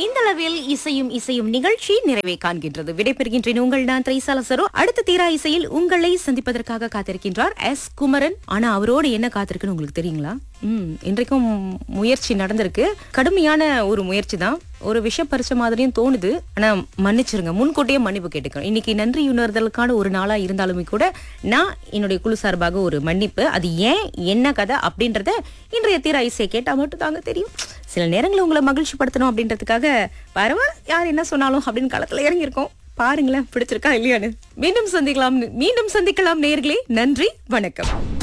இந்த அளவில் இசையும் இசையும் நிகழ்ச்சி நிறைவை காண்கின்றது விடைபெறுகின்றேன் உங்கள் நான் திரைசாலசரோ அடுத்த தீரா இசையில் உங்களை சந்திப்பதற்காக காத்திருக்கின்றார் எஸ் குமரன் ஆனா அவரோடு என்ன காத்திருக்குன்னு உங்களுக்கு தெரியுங்களா ம் இன்றைக்கும் முயற்சி நடந்திருக்கு கடுமையான ஒரு முயற்சி தான் ஒரு விஷ பரிச்ச மாதிரியும் தோணுது ஆனா மன்னிச்சிருங்க முன்கூட்டியே மன்னிப்பு கேட்டுக்கிறேன் இன்னைக்கு நன்றி உணர்தலுக்கான ஒரு நாளா இருந்தாலுமே கூட நான் என்னுடைய குழு சார்பாக ஒரு மன்னிப்பு அது ஏன் என்ன கதை அப்படின்றத இன்றைய தீரா இசையை கேட்டா மட்டும் தாங்க தெரியும் சில நேரங்களில் உங்களை மகிழ்ச்சி படுத்தணும் அப்படின்றதுக்காக பரவாயில்ல யார் என்ன சொன்னாலும் அப்படின்னு களத்துல இறங்கியிருக்கோம் பாருங்களேன் பிடிச்சிருக்கா இல்லையான்னு மீண்டும் சந்திக்கலாம் மீண்டும் சந்திக்கலாம் நேர்களே நன்றி வணக்கம்